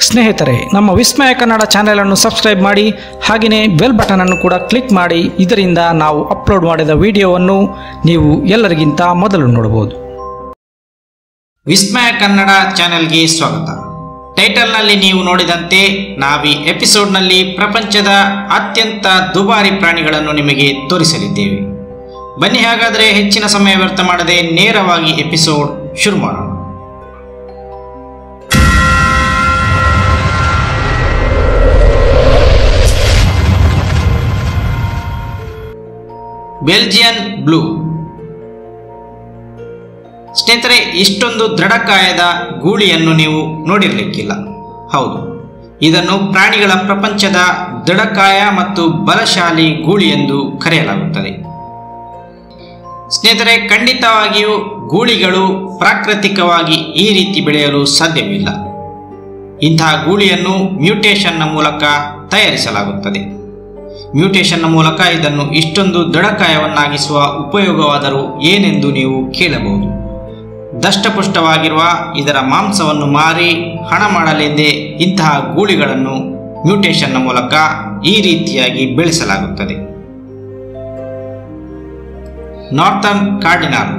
ಸ್ನೇಹಿತರೆ ನಮ್ಮ ವಿಸ್ಮಯ ಕನ್ನಡ ಚಾನೆಲನ್ನು ಸಬ್ಸ್ಕ್ರೈಬ್ ಮಾಡಿ ಹಾಗೆಯೇ ಬೆಲ್ ಬಟನ್ ಅನ್ನು ಕೂಡ ಕ್ಲಿಕ್ ಮಾಡಿ ಇದರಿಂದ ನಾವು ಅಪ್ಲೋಡ್ ಮಾಡಿದ ವಿಡಿಯೋವನ್ನು ನೀವು ಎಲ್ಲರಿಗಿಂತ ಮೊದಲು ನೋಡಬಹುದು ವಿಸ್ಮಯ ಕನ್ನಡ ಚಾನೆಲ್ಗೆ ಸ್ವಾಗತ ಟೈಟಲ್ನಲ್ಲಿ ನೀವು ನೋಡಿದಂತೆ ನಾವೀ ಎಪಿಸೋಡ್ನಲ್ಲಿ ಪ್ರಪಂಚದ ಅತ್ಯಂತ ದುಬಾರಿ ಪ್ರಾಣಿಗಳನ್ನು ನಿಮಗೆ ತೋರಿಸಲಿದ್ದೇವೆ ಬನ್ನಿ ಹಾಗಾದರೆ ಹೆಚ್ಚಿನ ಸಮಯ ವ್ಯರ್ಥ ಮಾಡದೆ ನೇರವಾಗಿ ಎಪಿಸೋಡ್ ಶುರು ಮಾಡೋಣ ಬೆಲ್ಜಿಯನ್ ಬ್ಲೂ ಸ್ನೇಹಿತರೆ ಇಷ್ಟೊಂದು ದೃಢಕಾಯದ ಗೂಳಿಯನ್ನು ನೀವು ನೋಡಿರಲಿಕ್ಕಿಲ್ಲ ಹೌದು ಇದನ್ನು ಪ್ರಾಣಿಗಳ ಪ್ರಪಂಚದ ದೃಢಕಾಯ ಮತ್ತು ಬಲಶಾಲಿ ಗೂಳಿ ಎಂದು ಕರೆಯಲಾಗುತ್ತದೆ ಸ್ನೇಹಿತರೆ ಖಂಡಿತವಾಗಿಯೂ ಗೂಳಿಗಳು ಪ್ರಾಕೃತಿಕವಾಗಿ ಈ ರೀತಿ ಬೆಳೆಯಲು ಸಾಧ್ಯವಿಲ್ಲ ಇಂತಹ ಗೂಳಿಯನ್ನು ಮ್ಯೂಟೇಷನ್ನ ಮೂಲಕ ತಯಾರಿಸಲಾಗುತ್ತದೆ ಮ್ಯೂಟೇಷನ್ನ ಮೂಲಕ ಇದನ್ನು ಇಷ್ಟೊಂದು ದೃಢಕಾಯವನ್ನಾಗಿಸುವ ಉಪಯೋಗವಾದರೂ ಏನೆಂದು ನೀವು ಕೇಳಬಹುದು ದಷ್ಟಪುಷ್ಟವಾಗಿರುವ ಇದರ ಮಾಂಸವನ್ನು ಮಾರಿ ಹಣ ಮಾಡಲೆಂದೇ ಇಂತಹ ಗೂಳಿಗಳನ್ನು ಮ್ಯೂಟೇಷನ್ನ ಮೂಲಕ ಈ ರೀತಿಯಾಗಿ ಬೆಳೆಸಲಾಗುತ್ತದೆ ನಾರ್ತನ್ ಕಾರ್ಡಿನಾಲ್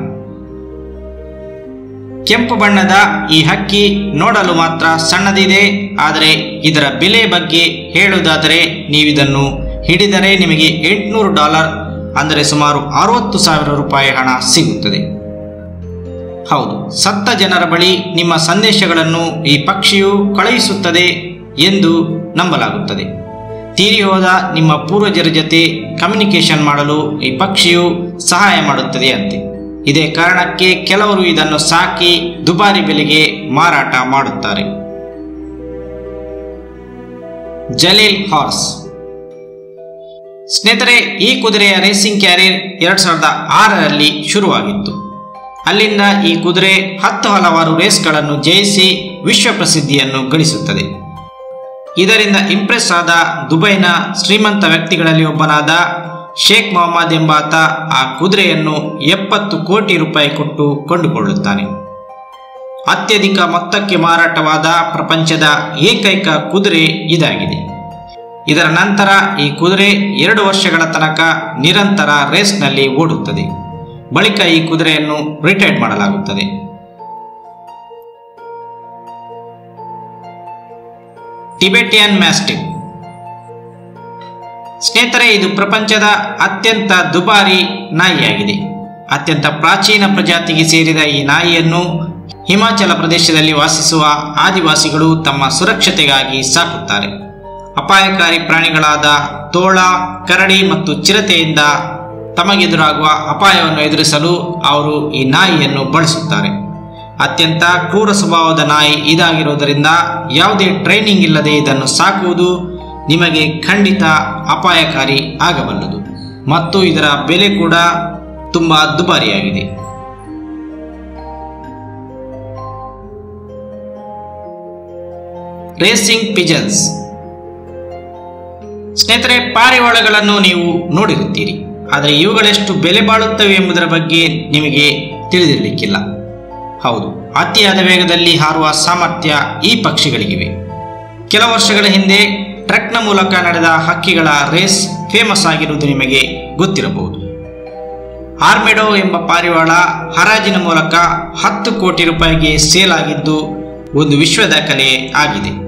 ಕೆಂಪು ಬಣ್ಣದ ಈ ಹಕ್ಕಿ ನೋಡಲು ಮಾತ್ರ ಸಣ್ಣದಿದೆ ಆದರೆ ಇದರ ಬೆಲೆ ಬಗ್ಗೆ ಹೇಳುವುದಾದರೆ ನೀವಿದನ್ನು ಹಿಡಿದರೆ ನಿಮಗೆ ಎಂಟುನೂರು ಡಾಲರ್ ಅಂದರೆ ಸುಮಾರು ಅರವತ್ತು ಸಾವಿರ ರೂಪಾಯಿ ಹಣ ಸಿಗುತ್ತದೆ ಹೌದು ಸತ್ತ ಜನರ ಬಳಿ ನಿಮ್ಮ ಸಂದೇಶಗಳನ್ನು ಈ ಪಕ್ಷಿಯು ಕಳುಹಿಸುತ್ತದೆ ಎಂದು ನಂಬಲಾಗುತ್ತದೆ ತೀರಿ ಹೋದ ನಿಮ್ಮ ಪೂರ್ವಜರ ಜೊತೆ ಕಮ್ಯುನಿಕೇಶನ್ ಮಾಡಲು ಈ ಪಕ್ಷಿಯು ಸಹಾಯ ಮಾಡುತ್ತದೆ ಅಂತೆ ಇದೇ ಕಾರಣಕ್ಕೆ ಕೆಲವರು ಇದನ್ನು ಸಾಕಿ ದುಬಾರಿ ಬೆಲೆಗೆ ಮಾರಾಟ ಮಾಡುತ್ತಾರೆ ಜಲೀಲ್ ಹಾರ್ಸ್ ಸ್ನೇಹಿತರೆ ಈ ಕುದುರೆಯ ರೇಸಿಂಗ್ ಕ್ಯಾರಿಯರ್ ಎರಡ್ ಸಾವಿರದ ಆರರಲ್ಲಿ ಶುರುವಾಗಿತ್ತು ಅಲ್ಲಿಂದ ಈ ಕುದುರೆ ಹತ್ತು ಹಲವಾರು ರೇಸ್ಗಳನ್ನು ಜಯಿಸಿ ವಿಶ್ವ ಪ್ರಸಿದ್ಧಿಯನ್ನು ಗಳಿಸುತ್ತದೆ ಇದರಿಂದ ಇಂಪ್ರೆಸ್ ಆದ ದುಬೈನ ಶ್ರೀಮಂತ ವ್ಯಕ್ತಿಗಳಲ್ಲಿ ಒಬ್ಬನಾದ ಶೇಖ್ ಮೊಹಮ್ಮದ್ ಎಂಬಾತ ಆ ಕುದುರೆಯನ್ನು ಎಪ್ಪತ್ತು ಕೋಟಿ ರೂಪಾಯಿ ಕೊಟ್ಟು ಕೊಂಡುಕೊಳ್ಳುತ್ತಾನೆ ಅತ್ಯಧಿಕ ಮೊತ್ತಕ್ಕೆ ಮಾರಾಟವಾದ ಪ್ರಪಂಚದ ಏಕೈಕ ಕುದುರೆ ಇದಾಗಿದೆ ಇದರ ನಂತರ ಈ ಕುದುರೆ ಎರಡು ವರ್ಷಗಳ ತನಕ ನಿರಂತರ ರೇಸ್ನಲ್ಲಿ ಓಡುತ್ತದೆ ಬಳಿಕ ಈ ಕುದುರೆಯನ್ನು ರಿಟೈರ್ಡ್ ಮಾಡಲಾಗುತ್ತದೆ ಟಿಬೆಟಿಯನ್ ಮ್ಯಾಸ್ಟಿಕ್ ಸ್ನೇಹಿತರೆ ಇದು ಪ್ರಪಂಚದ ಅತ್ಯಂತ ದುಬಾರಿ ನಾಯಿಯಾಗಿದೆ ಅತ್ಯಂತ ಪ್ರಾಚೀನ ಪ್ರಜಾತಿಗೆ ಸೇರಿದ ಈ ನಾಯಿಯನ್ನು ಹಿಮಾಚಲ ಪ್ರದೇಶದಲ್ಲಿ ವಾಸಿಸುವ ಆದಿವಾಸಿಗಳು ತಮ್ಮ ಸುರಕ್ಷತೆಗಾಗಿ ಸಾಕುತ್ತಾರೆ ಅಪಾಯಕಾರಿ ಪ್ರಾಣಿಗಳಾದ ತೋಳ ಕರಡಿ ಮತ್ತು ಚಿರತೆಯಿಂದ ತಮಗೆದುರಾಗುವ ಅಪಾಯವನ್ನು ಎದುರಿಸಲು ಅವರು ಈ ನಾಯಿಯನ್ನು ಬಳಸುತ್ತಾರೆ ಅತ್ಯಂತ ಕ್ರೂರ ಸ್ವಭಾವದ ನಾಯಿ ಇದಾಗಿರುವುದರಿಂದ ಯಾವುದೇ ಟ್ರೈನಿಂಗ್ ಇಲ್ಲದೆ ಇದನ್ನು ಸಾಕುವುದು ನಿಮಗೆ ಖಂಡಿತ ಅಪಾಯಕಾರಿ ಆಗಬಲ್ಲದು ಮತ್ತು ಇದರ ಬೆಲೆ ಕೂಡ ತುಂಬ ದುಬಾರಿಯಾಗಿದೆ ರೇಸಿಂಗ್ ಪಿಜನ್ಸ್ ಸ್ನೇಹಿತರೆ ಪಾರಿವಾಳಗಳನ್ನು ನೀವು ನೋಡಿರುತ್ತೀರಿ ಆದರೆ ಇವುಗಳೆಷ್ಟು ಬೆಲೆ ಬಾಳುತ್ತವೆ ಎಂಬುದರ ಬಗ್ಗೆ ನಿಮಗೆ ತಿಳಿದಿರಲಿಕ್ಕಿಲ್ಲ ಹೌದು ಅತಿಯಾದ ವೇಗದಲ್ಲಿ ಹಾರುವ ಸಾಮರ್ಥ್ಯ ಈ ಪಕ್ಷಿಗಳಿಗಿವೆ ಕೆಲ ವರ್ಷಗಳ ಹಿಂದೆ ಟ್ರಕ್ನ ಮೂಲಕ ನಡೆದ ಹಕ್ಕಿಗಳ ರೇಸ್ ಫೇಮಸ್ ಆಗಿರುವುದು ನಿಮಗೆ ಗೊತ್ತಿರಬಹುದು ಆರ್ಮೆಡೋ ಎಂಬ ಪಾರಿವಾಳ ಹರಾಜಿನ ಮೂಲಕ ಹತ್ತು ಕೋಟಿ ರೂಪಾಯಿಗೆ ಸೇಲ್ ಆಗಿದ್ದು ಒಂದು ವಿಶ್ವ ದಾಖಲೆ ಆಗಿದೆ